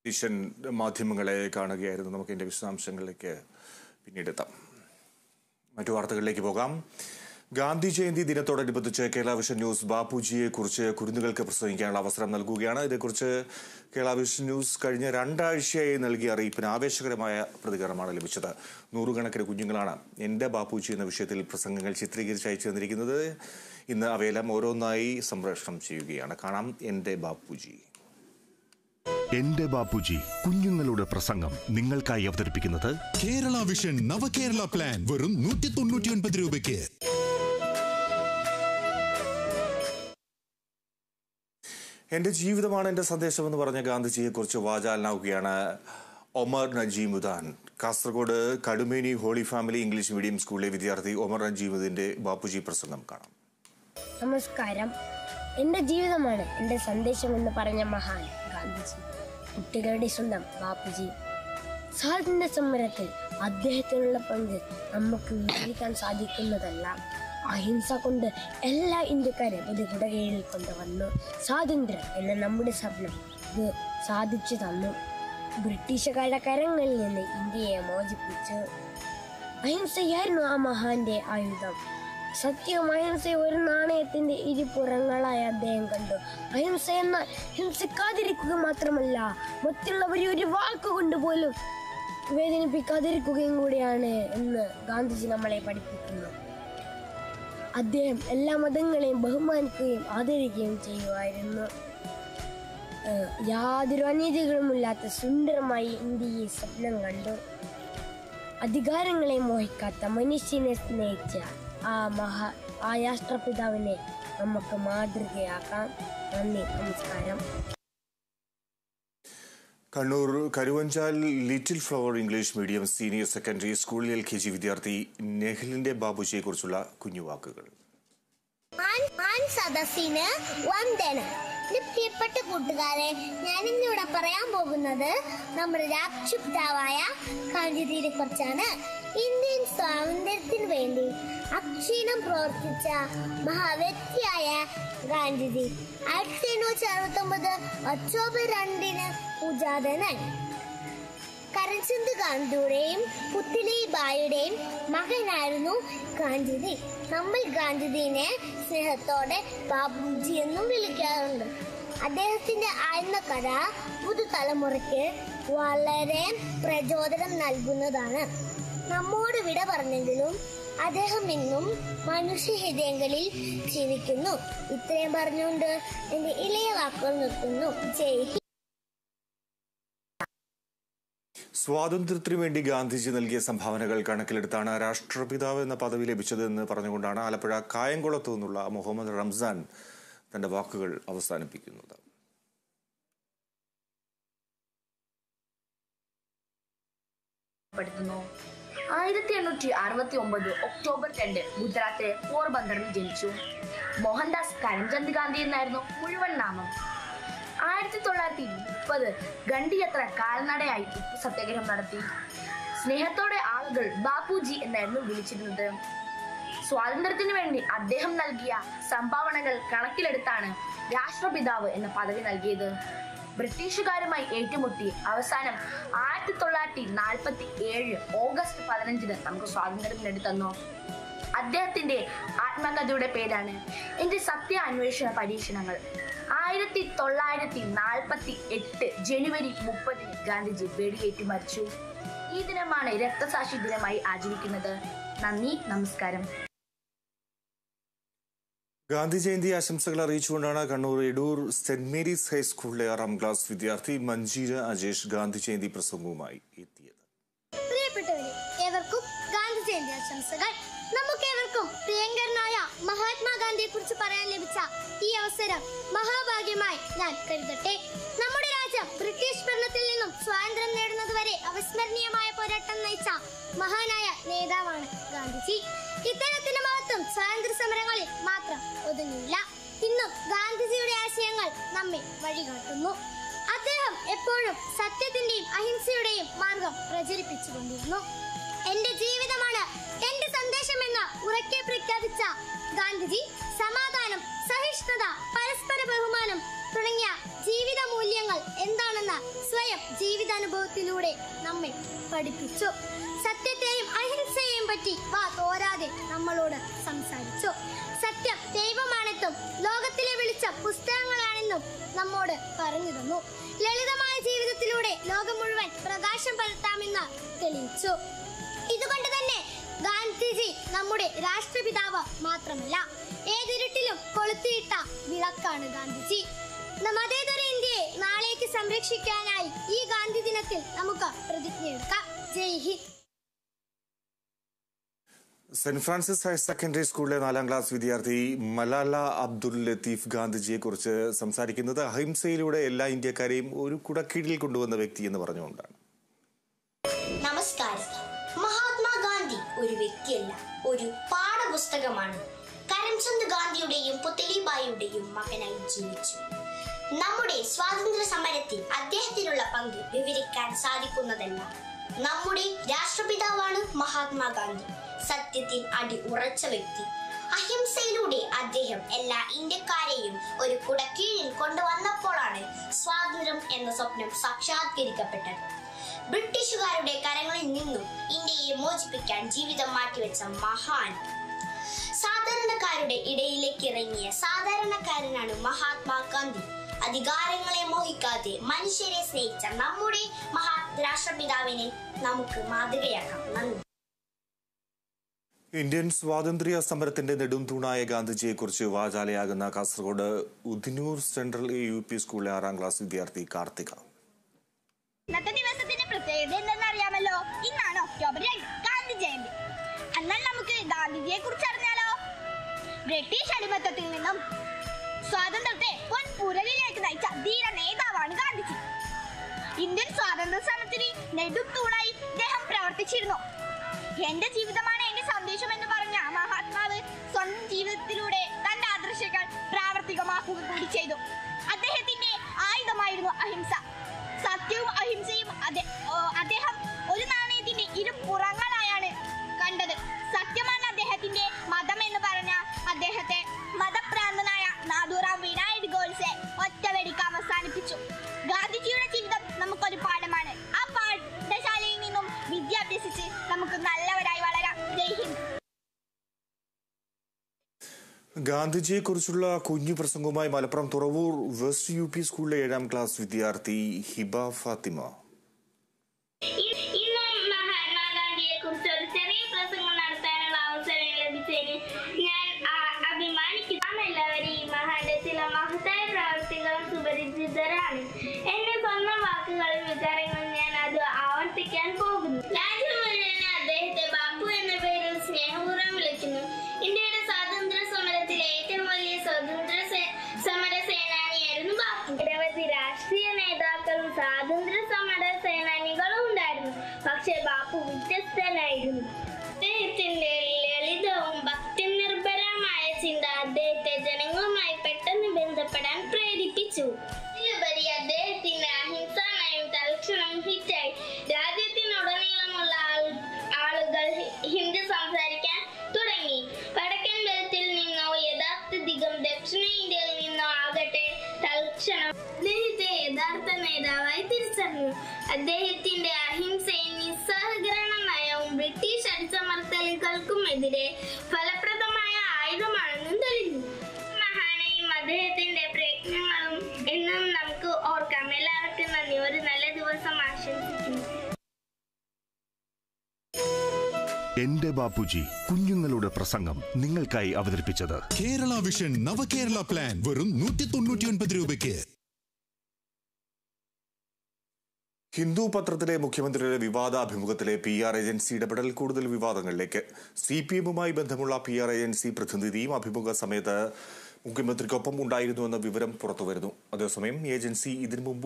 ഈശൻ മാധ്യമങ്ങളെ കാണുകയായിരുന്നു നമുക്ക് ഇതിന്റെ വിശദാംശങ്ങളിലേക്ക് പിന്നീട് എത്താം മറ്റു വാർത്തകളിലേക്ക് പോകാം ഗാന്ധി ജയന്തി ദിനത്തോടനുബന്ധിച്ച് കേരള വിഷൻ ന്യൂസ് ബാപ്പുജിയെ കുറിച്ച് കുരുന്നുകൾക്ക് പ്രസംഗിക്കാനുള്ള അവസരം നൽകുകയാണ് ഇതേക്കുറിച്ച് കേരള വിഷൻ ന്യൂസ് കഴിഞ്ഞ രണ്ടാഴ്ചയായി നൽകിയ അറിയിപ്പിന് ആവേശകരമായ പ്രതികരണമാണ് ലഭിച്ചത് നൂറുകണക്കിന് കുഞ്ഞുങ്ങളാണ് എന്റെ ബാപ്പുജി എന്ന വിഷയത്തിൽ പ്രസംഗങ്ങൾ ചിത്രീകരിച്ച് അയച്ചു തന്നിരിക്കുന്നത് ഇന്ന് അവയെല്ലാം ഓരോന്നായി സംപ്രേഷണം ചെയ്യുകയാണ് കാണാം എന്റെ ബാപ്പുജി എന്റെ ബാപ്പുജി കുഞ്ഞുങ്ങളുടെ പ്രസംഗം നിങ്ങൾക്കായി അവതരിപ്പിക്കുന്നത് കേരള വിഷൻ നവകേരള പ്ലാൻ വെറും നൂറ്റി തൊണ്ണൂറ്റി ഒൻപത് രൂപയ്ക്ക് എന്റെ ജീവിതമാണ് എന്റെ സന്ദേശം എന്ന് പറഞ്ഞ ഗാന്ധിജിയെ കുറിച്ച് വാചാലനാവുകയാണ് Omar Najeemuddan Kasaragod Kadumeni holy family English medium സ്കൂളിലെ വിദ്യാർത്ഥി ഒമർ നജീമുദ്ദീന്റെ ബാപ്പുജി പ്രസംഗം കാണാം നമസ്കാരം എൻ്റെ ജീവിതമാണ് എൻ്റെ സന്ദേശം എന്ന് പറഞ്ഞ മഹാൻ ഗാന്ധിജി കുട്ടികളുടെ സ്വന്തം ബാപ്പുജി സ്വാതന്ത്ര്യ സമരത്തിൽ അദ്ദേഹത്തിനുള്ള പങ്ക് നമുക്ക് വിവരിക്കാൻ സാധിക്കുന്നതല്ല അഹിംസ കൊണ്ട് എല്ലാ ഇന്ത്യക്കാരും ഒരു കുടകീഴിൽ കൊണ്ടുവന്നു സ്വാതന്ത്ര്യം എന്ന നമ്മുടെ സ്വപ്നം ഇത് സാധിച്ചു തന്നു ബ്രിട്ടീഷുകാരുടെ കരങ്ങളിൽ നിന്ന് ഇന്ത്യയെ മോചിപ്പിച്ചു അഹിംസയായിരുന്നു ആ മഹാന്റെ ആയുധം സത്യവും അഹിംസ ഒരു നാണയത്തിന്റെ ഇരുപുറങ്ങളായി അദ്ദേഹം കണ്ടു അഹിംസ എന്നാൽ ഹിംസിക്കാതിരിക്കുക മാത്രമല്ല മറ്റുള്ളവരെ ഒരു വാക്കുകൊണ്ട് പോലും വേദനിപ്പിക്കാതിരിക്കുകയും കൂടിയാണ് എന്ന് ഗാന്ധിജി നമ്മളെ പഠിപ്പിക്കുന്നു അദ്ദേഹം എല്ലാ മതങ്ങളെയും ബഹുമാനിക്കുകയും ആദരിക്കുകയും ചെയ്യുമായിരുന്നു ഏഹ് യാതൊരു അനീതികളുമില്ലാത്ത സുന്ദരമായി ഇന്ത്യയെ സ്വപ്നം കണ്ടു അധികാരങ്ങളെ മോഹിക്കാത്ത മനുഷ്യനെ സ്നേഹിച്ച ആ മഹാ ആ രാഷ്ട്രപിതാവിനെ നമുക്ക് മാതൃകയാക്കാം നന്ദി നമസ്കാരം Kannur Karuvanchal little flower English medium senior secondary സ്കൂളിൽ എൽ കെ ജി വിദ്യാർത്ഥി നെഹ്ലിന്റെ ബാബുജിയെ കുറിച്ചുള്ള കുഞ്ഞുവാക്കുകൾ ആൺ ആൺ സദസ്സിന് വന്ദനം എന്റെ പ്രിയപ്പെട്ട കൂട്ടുകാരെ ഞാൻ ഇന്നിവിടെ പറയാൻ പോകുന്നത് നമ്മുടെ രാഷ്ട്രപിതാവായ ഗാന്ധിജിയെ കുറിച്ചാണ് ഇന്ത്യൻ സ്വാതന്ത്ര്യത്തിന് വേണ്ടി അക്ഷീണം പ്രവർത്തിച്ച മഹാവ്യക്തിയായ ഗാന്ധിജി ആയിരത്തി എണ്ണൂറ്റി അറുപത്തി ഒമ്പത് ഒക്ടോബർ രണ്ടിന് പൂജാതനായി കരംചന്ദ് ഗാന്ധിയുടെയും പുത്തിലി ബായിയുടെയും മകനായിരുന്നു ഗാന്ധിജി നമ്മൾ ഗാന്ധിജിനെ സ്നേഹത്തോടെ ബാബുജി എന്നും വിളിക്കാറുണ്ട് അദ്ദേഹത്തിന്റെ ആയിരുന്ന കഥ പുതുതലമുറയ്ക്ക് വളരെ പ്രചോദനം നൽകുന്നതാണ് നമ്മോട് വിട പറഞ്ഞെങ്കിലും അദ്ദേഹം ഇന്നും മനുഷ്യ ഹൃദയങ്ങളിൽ ജീവിക്കുന്നു ഇത്രയും പറഞ്ഞുകൊണ്ട് എന്റെ ഇളയ വാക്കുകൾ നിർത്തുന്നു ജയ് ഹിന്ദ്. സ്വാതന്ത്ര്യത്തിനു വേണ്ടി ഗാന്ധിജി നൽകിയ സംഭാവനകൾ കണക്കിലെടുത്താണ് രാഷ്ട്രപിതാവ് എന്ന പദവി ലഭിച്ചതെന്ന് പറഞ്ഞുകൊണ്ടാണ് ആലപ്പുഴ കായംകുളത്തു നിന്നുള്ള മുഹമ്മദ് റംസാൻ തന്റെ വാക്കുകൾ അവസാനിപ്പിക്കുന്നത് പ്പെടുത്തുന്നു ആയിരത്തി എണ്ണൂറ്റി അറുപത്തി ഒമ്പത് ഒക്ടോബർ രണ്ട് ഗുജറാത്തിലെ പോർബന്ദറിൽ ജനിച്ചു മോഹൻദാസ് കരംചന്ദ് ഗാന്ധി എന്നായിരുന്നു മുഴുവൻ നാമം ആയിരത്തി തൊള്ളായിരത്തി മുപ്പത് ഗണ്ഡിയത്ര കാൽനടയായി ഉപ്പു സത്യാഗ്രഹം നടത്തി സ്നേഹത്തോടെ ആളുകൾ ബാപ്പുജി എന്നായിരുന്നു വിളിച്ചിരുന്നത് സ്വാതന്ത്ര്യത്തിന് വേണ്ടി അദ്ദേഹം നൽകിയ സംഭാവനകൾ കണക്കിലെടുത്താണ് രാഷ്ട്രപിതാവ് എന്ന പദവി നൽകിയത് ബ്രിട്ടീഷുകാരുമായി ഏറ്റുമുട്ടി അവസാനം ആയിരത്തി തൊള്ളായിരത്തി നാൽപ്പത്തി ഏഴ് ഓഗസ്റ്റ് പതിനഞ്ചിന് നമുക്ക് സ്വാതന്ത്ര്യം നേടിത്തന്നു അദ്ദേഹത്തിന്റെ ആത്മകഥയുടെ പേരാണ് എന്റെ സത്യ അന്വേഷണ പരീക്ഷണങ്ങൾ ആയിരത്തി തൊള്ളായിരത്തി നാൽപ്പത്തി എട്ട് ജനുവരി മുപ്പതിന് ഗാന്ധിജി വെടിയേറ്റ് മരിച്ചു ഈ ദിനമാണ് രക്തസാക്ഷി ദിനമായി ആചരിക്കുന്നത് നന്ദി നമസ്കാരം ഗാന്ധി ജയന്തി ആശംസകൾ അറിയിച്ചുകൊണ്ടാണ് കണ്ണൂർ എടൂർ സെന്റ് മേരീസ് ഹൈസ്കൂളിലെ ആറാം ക്ലാസ് വിദ്യാർത്ഥി മഞ്ജീര അജേഷ് ഗാന്ധി ജയന്തി പ്രസംഗവുമായി എത്തിയത് പ്രിയപ്പെട്ടവരെ ഏവർക്കും ഗാന്ധി ജയന്തി ആശംസകൾ നമുക്കേവർക്കും പ്രിയങ്കരനായ മഹാത്മാഗാന്ധിയെ കുറിച്ച് പറയാൻ ലഭിച്ച ഈ അവസരം മഹാഭാഗ്യമായി ഞാൻ കരുതട്ടെ നമ്മുടെ രാജ്യം ബ്രിട്ടീഷ് ഭരണത്തിൽ നിന്നും സ്വാതന്ത്ര്യം നേടുന്നതുവരെ അവിസ്മരണീയമായ പോരാട്ടം നയിച്ച മഹാനായ നേതാവാണ് ഗാന്ധിജി ഇത്തരത്തിന്റെ മഹത്വം സ്വാതന്ത്ര്യ സമരങ്ങളിൽ മാത്രം ഒതുങ്ങിയില്ല ഇന്നും ഗാന്ധിജിയുടെ ആശയങ്ങൾ നമ്മെ വഴികാട്ടുന്നു അദ്ദേഹം എപ്പോഴും സത്യത്തിന്റെയും അഹിംസയുടെയും മാർഗം പ്രചരിപ്പിച്ചുകൊണ്ടിരുന്നു എന്റെ ജീവിതമാണ് എന്റെ സന്ദേശമെന്ന് ഉറക്കെ പ്രഖ്യാപിച്ച ഗാന്ധിജി സമാധാനം സഹിഷ്ണുത പരസ്പര ബഹുമാനം തുടങ്ങിയ ജീവിത മൂല്യങ്ങൾ എന്താണെന്ന് സ്വയം ജീവിതാനുഭവത്തിലൂടെ നമ്മെ പഠിപ്പിച്ചു സത്യത്തെയും അഹിംസയെയും പറ്റി വാ തോരാതെ നമ്മളോട് സംസാരിച്ചു സത്യം ദൈവമാണെന്നും ലോകത്തിലെ വിളിച്ച പുസ്തകങ്ങളാണെന്നും നമ്മോട് പറഞ്ഞു തന്നു ലളിതമായ ജീവിതത്തിലൂടെ ലോകം മുഴുവൻ പ്രകാശം പരത്താമെന്ന് തെളിയിച്ചു ഇതുകൊണ്ട് തന്നെ ഗാന്ധിജി നമ്മുടെ രാഷ്ട്രപിതാവ് മാത്രമല്ല ഏതിരുട്ടിലും കൊളുത്തിയിട്ട വിളക്കാണ് ഗാന്ധിജി ന- മതേതര ഇന്ത്യയെ നാളേക്ക് സംരക്ഷിക്കാനായി ഈ ഗാന്ധി ദിനത്തിൽ നമുക്ക് പ്രതിജ്ഞയെടുക്കാം Jai Hind saint Francis higher secondary സ്കൂളിലെ നാലാം ക്ലാസ് വിദ്യാർത്ഥി മലാല അബ്ദുൽ ലത്തീഫ് ഗാന്ധിജിയെ കുറിച്ച് സംസാരിക്കുന്നത് അഹിംസയിലൂടെ എല്ലാ ഇന്ത്യക്കാരെയും ഒരു കുടക്കീഴിൽ കൊണ്ടുവന്ന വ്യക്തി എന്ന് പറഞ്ഞുകൊണ്ടാണ് നമസ്കാരം മഹാത്മാഗാന്ധി ഒരു വ്യക്തിയല്ല ഒരു പാഠപുസ്തകമാണ് കരംചന്ദ് ഗാന്ധിയുടെയും പുത്തലിബായിയുടെയും മകനായി ജീവിച്ചു നമ്മുടെ സ്വാതന്ത്ര്യ സമരത്തിൽ അദ്ദേഹത്തിനുള്ള പങ്ക് വിവരിക്കാൻ സാധിക്കുന്നതല്ല നമ്മുടെ രാഷ്ട്രപിതാവാണ് മഹാത്മാഗാന്ധി സത്യത്തിൽ അടി ഉറച്ച വ്യക്തി അഹിംസയിലൂടെ അദ്ദേഹം എല്ലാ ഇന്ത്യക്കാരെയും ഒരു കുടക്കീഴിൽ കൊണ്ടുവന്നപ്പോഴാണ് സ്വാതന്ത്ര്യം എന്ന സ്വപ്നം സാക്ഷാത്കരിക്കപ്പെട്ടത് ബ്രിട്ടീഷുകാരുടെ കരങ്ങളിൽ നിന്നും ഇന്ത്യയെ മോചിപ്പിക്കാൻ ജീവിതം മാറ്റിവെച്ച മഹാൻ സാധാരണക്കാരുടെ ഇടയിലേക്ക് ഇറങ്ങിയ സാധാരണക്കാരനാണ് മഹാത്മാഗാന്ധി അധികാരങ്ങളെ മോഹിക്കാതെ മനുഷ്യരെ സ്നേഹിച്ച നമ്മുടെ മഹാ രാഷ്ട്രപിതാവിനെ നമുക്ക് മാതൃകയാക്കാം നന്ദി ഇന്ത്യൻ സ്വാതന്ത്ര്യ സമരത്തിന്റെ നെടുംതൂണായ ഗാന്ധിജിയെക്കുറിച്ച് വാചാലയാകുന്ന Kasaragod Udinur central U P സ്കൂളിലെ ആറാം ക്ലാസ് വിദ്യാർത്ഥി കാർത്തിക ഇന്നത്തെ ദിവസത്തിന്റെ പ്രത്യേകത എന്തെന്ന് അറിയാമല്ലോ ഇന്നാണ് ഒക്ടോബർ രണ്ട് ഗാന്ധി ജയന്തി എന്നാൽ നമുക്ക് ഗാന്ധിജിയെ കുറിച്ച് അറിഞ്ഞാലോ ബ്രിട്ടീഷ് അടിമത്തത്തിൽ നിന്നും സ്വാതന്ത്ര്യത്തെ പൊൻപുരലിലേക്ക് നയിച്ച ധീര നേതാവാണ് ഗാന്ധിജി ഇന്ത്യൻ സ്വാതന്ത്ര്യ സമരത്തിന് നെടും തൂണായി ഇദ്ദേഹം പ്രവർത്തിച്ചിരുന്നു എന്റെ ജീവിതമാണ് എന്റെ സന്ദേശം എന്ന് പറഞ്ഞ മഹാത്മാവ് സ്വന്തം ജീവിതത്തിലൂടെ തന്റെ ആദർശങ്ങൾ പ്രാവർത്തികമാക്കുക കൂടി ചെയ്തു അദ്ദേഹത്തിന്റെ ആയുധമായിരുന്നു അഹിംസ സത്യവും അഹിംസയും അതെ- ഓ, അദ്ദേഹം ഒരു നാണയത്തിന്റെ ഇരുപുറങ്ങളായാണ് കണ്ടത് സത്യമാണ് അദ്ദേഹത്തിന്റെ മതം എന്ന് പറഞ്ഞ അദ്ദേഹത്തെ മതഭ്രാന്തനായ നാദൂറാം വിനായക് ഗോഡ്സെ ഒറ്റവെടിക്ക് അവസാനിപ്പിച്ചു ഗാന്ധിജിയുടെ ജീവിതം നമുക്കൊരു പാഠമാണ് ആ പാഠശാലയിൽ നിന്നും വിദ്യ അഭ്യസിച്ച് നമുക്ക് നല്ലവരായി വളരാം ജയ് ഹിന്ദ് ഗാന്ധിജിയെക്കുറിച്ചുള്ള കുഞ്ഞു പ്രസംഗവുമായി Malappuram Thuravoor west U P സ്കൂളിലെ ഏഴാം ക്ലാസ് വിദ്യാർത്ഥി ഹിബ ഫാത്തിമ ഇന്ന് മഹാത്മാഗാന്ധിയെ കുറിച്ച് ഒരു ചെറിയ പ്രസംഗം നടത്താനുള്ള അവസരം ലഭിച്ചതിന് ഞാൻ ആ- അഭിമാനിക്കുന്നു നാം എല്ലാവരും ഈ മഹാന്റെ ചില മഹത്തായ പ്രവർത്തികളും സുപരിചിതരാണ് എന്റെ സ്വന്തം വാക്കുകളും വിചാരങ്ങളും ഞാൻ അത് ആവർത്തിക്കാൻ പോകുന്നു രാജ്യം മുഴുവൻ അദ്ദേഹത്തെ ബാപ്പു എന്ന പേരിൽ സ്നേഹപൂർവ്വം വിളിക്കുന്നു ഇന്ത്യയുടെ സ്വാതന്ത്ര്യ സമരത്തിലെ ഏറ്റവും വലിയ സ്വാതന്ത്ര്യ സേ- സമര സേനാനിയായിരുന്നു ബാപ്പു നിരവധി രാഷ്ട്രീയ നേതാക്കളും സ്വാതന്ത്ര്യ സമര സേനാനികളും ഉണ്ടായിരുന്നു പക്ഷേ ബാപ്പു വ്യത്യസ്തനായിരുന്നു അദ്ദേഹത്തിന്റെ ലളിതവും ഭക്തി നിർഭരമായ ചിന്ത അദ്ദേഹത്തെ ജനങ്ങളുമായി പെട്ടെന്ന് ബന്ധപ്പെടാൻ പ്രേരിപ്പിച്ചു ഇതിലുപരി അദ്ദേഹത്തിന്റെ അഹിംസാ നയം തൽക്ഷണം ഹിറ്റായി രാജ്യത്തിനുടനീളമുള്ള ആൾ- ആളുകൾ ഹി- ഹിന്ദി സംസാരിക്കാൻ തുടങ്ങി വടക്കൻ ബലത്തിൽ നിന്നോ യഥാർത്ഥധികം ദക്ഷിണ ഇന്ത്യയിൽ നിന്നോ ആകട്ടെ തൽക്ഷണം അദ്ദേഹത്തെ യഥാർത്ഥ നേതാവായി തിരിച്ചറിഞ്ഞു അദ്ദേഹത്തിന്റെ അഹിംസയും നിസ്സഹകരണ നയവും ബ്രിട്ടീഷ് അടിച്ചമർത്തലുകൾക്കുമെതിരെ ഫലപ്രദമായ ആയുധമാണെന്നും തെളിഞ്ഞു മഹാനെയും അദ്ദേഹത്തിന്റെ പ്രയത്നങ്ങളും എന്നും നമുക്ക് ഓർക്കാം എല്ലാവർക്കും നന്ദി ഒരു നല്ല ദിവസം ആശംസിക്കുന്നു എന്റെ ബാപ്പുജി കുഞ്ഞുങ്ങളുടെ പ്രസംഗം നിങ്ങൾക്കായി അവതരിപ്പിച്ചത് കേരള വിഷൻ നവകേരള പ്ലാൻ വെറും നൂറ്റി തൊണ്ണൂറ്റി രൂപയ്ക്ക് ഹിന്ദു പത്രത്തിലെ മുഖ്യമന്ത്രിയുടെ വിവാദ അഭിമുഖത്തിലെ പി ആർ ഏജൻസി ഇടപെടൽ കൂടുതൽ വിവാദങ്ങളിലേക്ക് സി പി എമ്മുമായി ബന്ധമുള്ള പി ആർ ഏജൻസി പ്രതിനിധിയും അഭിമുഖ സമയത്ത് മുഖ്യമന്ത്രിക്കൊപ്പം ഉണ്ടായിരുന്നുവെന്ന വിവരം പുറത്തുവരുന്നു അതേസമയം ഏജൻസി ഇതിനു മുമ്പ്